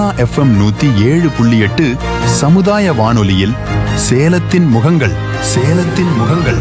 FM நூத்தி ஏழு புள்ளி எட்டு சமுதாய வானொலியில் சேலத்தின் முகங்கள் சேலத்தின் முகங்கள்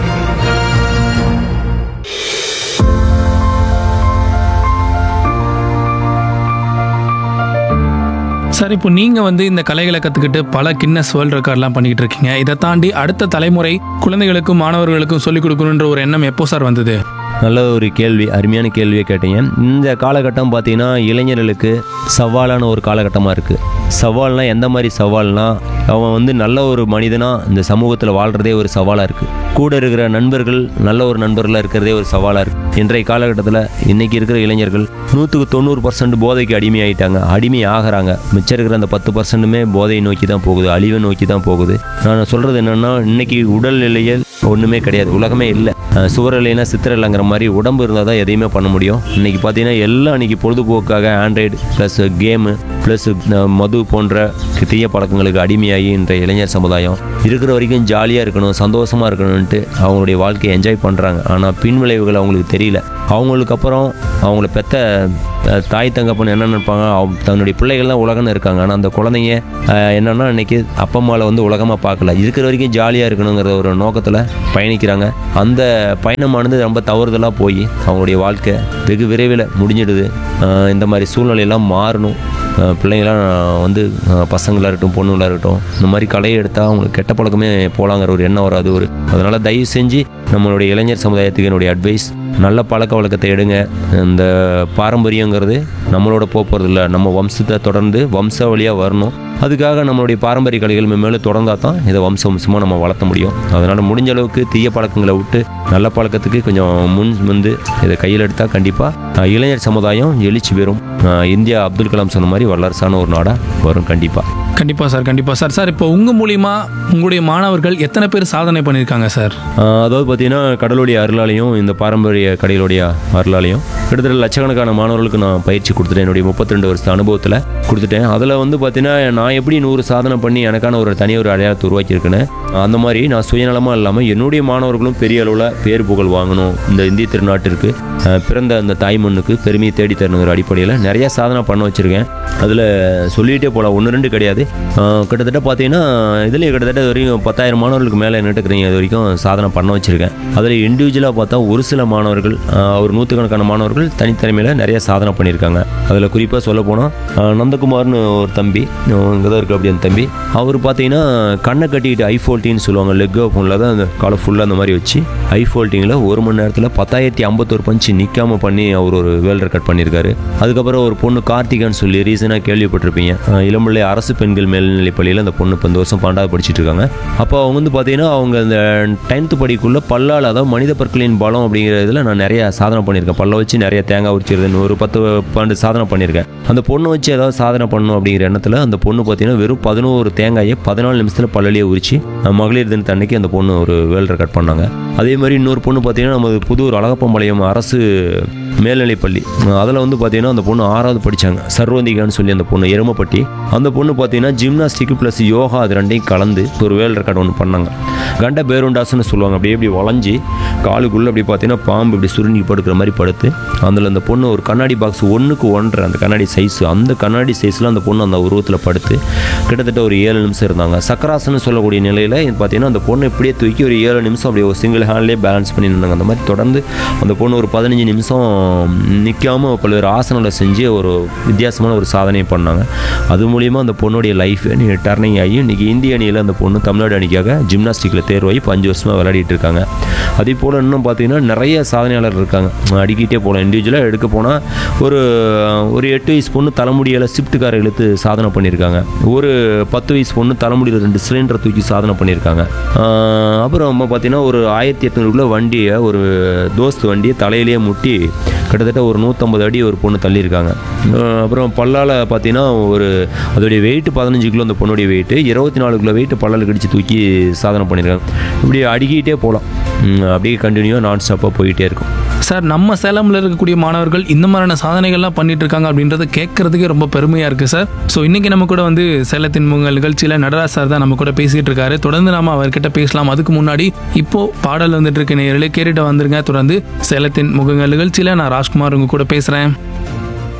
சார் இப்போ நீங்க வந்து இந்த கலைகளை கத்துக்கிட்டு பல கின்னஸ் வேர்ல்ட் ரெக்கார்ட்லாம் பண்ணிக்கிட்டு இருக்கீங்க இதை தாண்டி அடுத்த தலைமுறை குழந்தைகளுக்கும் மாணவர்களுக்கும் சொல்லிக் கொடுக்கணுன்ற ஒரு எண்ணம் எப்போ சார் வந்தது நல்ல ஒரு கேள்வி அருமையான கேள்வியை கேட்டீங்க இந்த காலகட்டம் பார்த்தீங்கன்னா இளைஞர்களுக்கு சவாலான ஒரு காலகட்டமாக இருக்குது சவால்னா எந்த மாதிரி சவால்னா அவன் வந்து நல்ல ஒரு மனிதனாக இந்த சமூகத்தில் வாழ்கிறதே ஒரு சவாலாக இருக்குது கூட இருக்கிற நண்பர்கள் நல்ல ஒரு நண்பர்களாக இருக்கிறதே ஒரு சவாலாக இருக்குது இன்றைய காலகட்டத்தில் இன்றைக்கி இருக்கிற இளைஞர்கள் நூற்றுக்கு தொண்ணூறு பர்சன்ட் போதைக்கு அடிமையாயிட்டாங்க அடிமை ஆகிறாங்க மிச்சம் இருக்கிற அந்த பத்து பர்சன்ட்டுமே போதையை நோக்கி தான் போகுது அழிவை நோக்கி தான் போகுது நான் சொல்கிறது என்னென்னா இன்னைக்கு உடல் நிலையில் ஒன்றுமே கிடையாது உலகமே இல்லை அஹ் சுவர் இல்லைன்னா சித்திரம் இல்லைங்கிற மாதிரி உடம்பு இருந்தால் தான் எதையுமே பண்ண முடியும் இன்றைக்கி பார்த்தீங்கன்னா எல்லாம் இன்றைக்கி பொழுதுபோக்காக ஆண்ட்ராய்டு ப்ளஸ் கேமு ப்ளஸ் மது போன்ற தீய பழக்கங்களுக்கு அடிமையாகி இன்றைய இளைஞர் சமுதாயம் இருக்கிற வரைக்கும் ஜாலியாக இருக்கணும் சந்தோஷமாக இருக்கணும்ன்ட்டு அவங்களுடைய வாழ்க்கையை என்ஜாய் பண்ணுறாங்க ஆனால் பின் விளைவுகள் அவங்களுக்கு தெரியல அவங்களுக்கு அப்புறம் அவங்கள பெத்த அஹ், தாய் தங்கப்பன் என்ன நினைப்பாங்க அவங்க தன்னுடைய பிள்ளைகள் தான் உலகம்னு இருக்காங்க ஆனால் அந்த குழந்தைங்க அஹ், என்னன்னா இன்னைக்கு அப்பா அம்மாவில் வந்து உலகமாக பார்க்கல இருக்கிற வரைக்கும் ஜாலியாக இருக்கணுங்கிற ஒரு நோக்கத்தில் பயணிக்கிறாங்க அந்த பயணமானது ரொம்ப தவறுதலாக போய் அவங்களுடைய வாழ்க்கை வெகு விரைவில் முடிஞ்சிடுது அஹ், இந்த மாதிரி சூழ்நிலையெல்லாம் மாறணும் அஹ், பிள்ளைங்களாம் வந்து அஹ், பசங்களா இருக்கட்டும் பொண்ணுங்களாக இருக்கட்டும் இந்த மாதிரி கலையை எடுத்தால் அவங்களுக்கு கெட்ட பழக்கமே போலாங்கிற ஒரு எண்ணம் வராது ஒரு அதனால் தயவு செஞ்சு நம்மளுடைய இளைஞர் சமுதாயத்துக்கு என்னுடைய அட்வைஸ் நல்ல பழக்க வழக்கத்தை எடுங்க இந்த பாரம்பரியங்கிறது நம்மளோட போகிறது இல்லை நம்ம வம்சத்தை தொடர்ந்து வம்ச வழியாக வரணும் அதுக்காக நம்மளுடைய பாரம்பரிய கலைகள் மேலும் தொடர்ந்தா தான் இதை வம்ச வம்சமாக நம்ம வளர்த்த முடியும் அதனால் முடிஞ்ச அளவுக்கு தீய பழக்கங்களை விட்டு நல்ல பழக்கத்துக்கு கொஞ்சம் முன் வந்து இதை கையில் எடுத்தால் கண்டிப்பாக இளைஞர் சமுதாயம் எழுச்சி பெறும் அஹ் இந்தியா அப்துல் கலாம் சொன்ன மாதிரி வல்லரசான ஒரு நாடாக வரும் கண்டிப்பாக கண்டிப்பா சார் கண்டிப்பா சார் சார் இப்போ உங்க மூலியமா உங்களுடைய மாணவர்கள் எத்தனை பேர் சாதனை பண்ணியிருக்காங்க சார் ஆஹ் அதாவது பார்த்தீங்கன்னா கடலுடைய அருளாலையும் இந்த பாரம்பரிய கடைகளுடைய அருளாலையும் கிட்டத்தட்ட லட்சக்கணக்கான மாணவர்களுக்கு நான் பயிற்சி கொடுத்துட்டேன் என்னுடைய 32 வருஷ அனுபவத்தில் கொடுத்துட்டேன் அதில் வந்து பார்த்தீங்கன்னா நான் எப்படி நூறு சாதனை பண்ணி எனக்கான ஒரு தனி ஒரு அடையாளத்தை உருவாக்கியிருக்கேன்னு அந்த மாதிரி நான் சுயநலமாக இல்லாமல் என்னுடைய மாணவர்களும் பெரிய அளவில் பேர் புகழ் வாங்கணும் இந்த இந்திய திருநாட்டிற்கு ஆஹ் பிறந்த அந்த தாய் மண்ணுக்கு பெருமையை தேடி தரணுங்கிற அடிப்படையில் நிறைய சாதனை பண்ண வச்சுருக்கேன் அதில் சொல்லிகிட்டே போகலாம் ஒன்று ரெண்டு கிடையாது ஆஹ் கிட்டத்தட்ட பார்த்தீங்கன்னா இதுலேயே கிட்டத்தட்ட இது வரைக்கும் பத்தாயிரம் மாணவர்களுக்கு மேலே நின்றுட்டுக்கிறீங்க இது வரைக்கும் சாதனை பண்ண வச்சுருக்கேன் அதில் இண்டிவிஜுவலாக பார்த்தா ஒரு சில மாணவர்கள் ஆஹ் ஒரு நூற்றுக்கணக்கான மாணவர்கள் தனித்தனிமையில் நிறைய சாதனை பண்ணியிருக்காங்க அதில் குறிப்பாக சொல்ல போனால் நந்தகுமார்னு ஒரு தம்பி இங்கே தான் இருக்கு அப்படி அந்த தம்பி அவர் பார்த்தீங்கன்னா கண்ணை கட்டிக்கிட்டு ஐ ஃபோல்ட்டின்னு சொல்லுவாங்க லெக் ஃபோனில் தான் அந்த காலை ஃபுல்லாக அந்த மாதிரி வச்சு ஐ ஃபோல்ட்டிங்கில் ஒரு மணி நேரத்தில் பத்தாயிரத்தி ஐம்பத்தோரு பஞ்சு நிற்காம பண்ணி அவர் ஒரு வேர்ல்ட் ரெக்கார்ட் பண்ணியிருக்காரு அதுக்கப்புறம் ஒரு பொண்ணு கார்த்திகான்னு சொல்லி ரீசனாக கேள்விப்பட்டிருப்பீங்க அஹ் இளம்பிள்ளை அரசு பெண்கள் மேல்நிலைப் பள்ளியில் அந்த பொண்ணு இப்போ இந்த வருஷம் பன்னெண்டாவது படிச்சிட்டு இருக்காங்க அப்போ அவங்க வந்து பார்த்தீங்கன்னா அவங்க இந்த டென்த்து படிக்குள்ள பல்லால் அதாவது மனித பற்களின் பலம் அப்படிங்கிறதுல நான் நிறைய சாதனை பண்ணியிருக்கேன் பல்ல வச்சு நிறைய தேங்காய் உரிச்சிருந்தேன் ஒரு பத்து பன்னெண்டு சாதனை பண்ணியிருக்கேன் அந்த பொண்ணை வச்சு ஏதாவது சாதனை பண்ணணும் அப்படிங்கிற எண்ணத்தில் அந்த பொண்ணு பார்த்தீங்கன்னா வெறும் பதினோரு தேங்காயை பதினாலு நிமிஷத்தில் பல்லலியே உரிச்சு அஹ் மகளிர் தினத்து அன்னைக்கு அந்த பொண்ணு ஒரு வேர்ல்ட் ரெக்கார்ட் பண்ணாங்க அதே மாதிரி இன்னொரு பொண்ணு பார்த்தீங்கன்னா நமது புதூர் அழகப்பம்பாளையம் அரசு மேல்நிலைப்பள்ளி அதில் வந்து பார்த்தீங்கன்னா அந்த பொண்ணு ஆறாவது படித்தாங்க சர்வந்திகான்னு சொல்லி அந்த பொண்ணு எருமப்பட்டி அந்த பொண்ணு பார்த்தீங்கன்னா ஜிம்னாஸ்டிக் ப்ளஸ் யோகா அது ரெண்டையும் கலந்து ஒரு வேர்ல்ட் ரெக்கார்ட் ஒன்று பண்ணாங்க கண்ட பேருண்டாஸ்னு சொல்லுவாங்க அப்படியே இப்படி வளைஞ்சி காலுக்குள்ளே அப்படி பார்த்தீங்கன்னா பாம்பு இப்படி சுருங்கி படுக்கிற மாதிரி படுத்து அதில் அந்த பொண்ணு ஒரு கண்ணாடி பாக்ஸ் ஒன்றுக்கு ஒன்றரை அந்த கண்ணாடி சைஸ் அந்த கண்ணாடி சைஸில் அந்த பொண்ணு அந்த உருவத்தில் படுத்து கிட்டத்தட்ட ஒரு ஏழு நிமிஷம் இருந்தாங்க சக்கராசன்னு சொல்லக்கூடிய நிலையில் பார்த்தீங்கன்னா அந்த பொண்ணு இப்படியே தூக்கி ஒரு ஏழு நிமிஷம் அப்படியே ஒரு சிங்கிள் ஹேண்ட்லேயே பேலன்ஸ் பண்ணி நின்னாங்க அந்த மாதிரி தொடர்ந்து அந்த பொண்ணு ஒரு பதினஞ்சு நிமிஷம் நிற்காம பல்வேறு ஆசனங்களை செஞ்சு ஒரு வித்தியாசமான ஒரு சாதனையை பண்ணாங்க அது மூலியமாக அந்த பொண்ணுடைய லைஃப் டர்னிங் ஆகி இன்றைக்கி இந்திய அணியில் அந்த பொண்ணு தமிழ்நாடு அணிக்காக ஜிம்னாஸ்டிக்கில் தேர்வாகி இப்போ அஞ்சு வருஷமாக விளையாடிட்டு இருக்காங்க அதே போல் இன்னும் பார்த்தீங்கன்னா நிறைய சாதனையாளர் இருக்காங்க அடிக்கிட்டே போகலாம் இண்டிவிஜுவலாக எடுக்க போனால் ஒரு ஒரு எட்டு வயசு பொண்ணு தலைமுடியில் ஷிஃப்ட் காரை இழுத்து சாதனை பண்ணியிருக்காங்க ஒரு பத்து வயசு பொண்ணு தலைமுடியில் ரெண்டு சிலிண்டரை தூக்கி சாதனை பண்ணியிருக்காங்க ஆஹ் அப்புறம் நம்ம பார்த்தீங்கன்னா ஒரு ஆயிரத்தி எட்நூறுக்குள்ள வண்டியை ஒரு தோஸ்த் வண்டியை தலையிலேயே முட்டி கிட்டத்தட்ட ஒரு நூற்றம்பது அடி ஒரு பொண்ணு தள்ளியிருக்காங்க ஆஹ் அப்புறம் பல்லால் பார்த்தீங்கன்னா ஒரு அதோடைய வெயிட் பதினஞ்சு கிலோ அந்த பொண்ணுடைய வெயிட் இருபத்தி நாலு கிலோ வெயிட் பல்லால் கடிச்சு தூக்கி சாதனை பண்ணியிருக்காங்க இப்படி அடிக்கிட்டே போகலாம் அப்படியே கண்டினியூவாக நான் ஸ்டாப்பாக போயிட்டே இருக்கும் சார் நம்ம சேலம்ல இருக்கக்கூடிய மாணவர்கள் இந்த மாதிரியான சாதனைகள்லாம் பண்ணிட்டு இருக்காங்க அப்படின்றத கேட்கறதுக்கே ரொம்ப பெருமையா இருக்கு சார் ஸோ இன்னைக்கு நம்ம கூட வந்து சேலத்தின் முகங்கள் நிகழ்ச்சியில நடராஜ் சார் தான் நம்ம கூட பேசிட்டு இருக்காரு தொடர்ந்து நாம அவர்கிட்ட பேசலாம் அதுக்கு முன்னாடி இப்போ பாடல் வந்துட்டு இருக்க நேரில் கேட்டுட்டு வந்துருங்க தொடர்ந்து சேலத்தின் முகங்கள் நிகழ்ச்சியில நான் ராஜ்குமார் உங்க கூட பேசுறேன்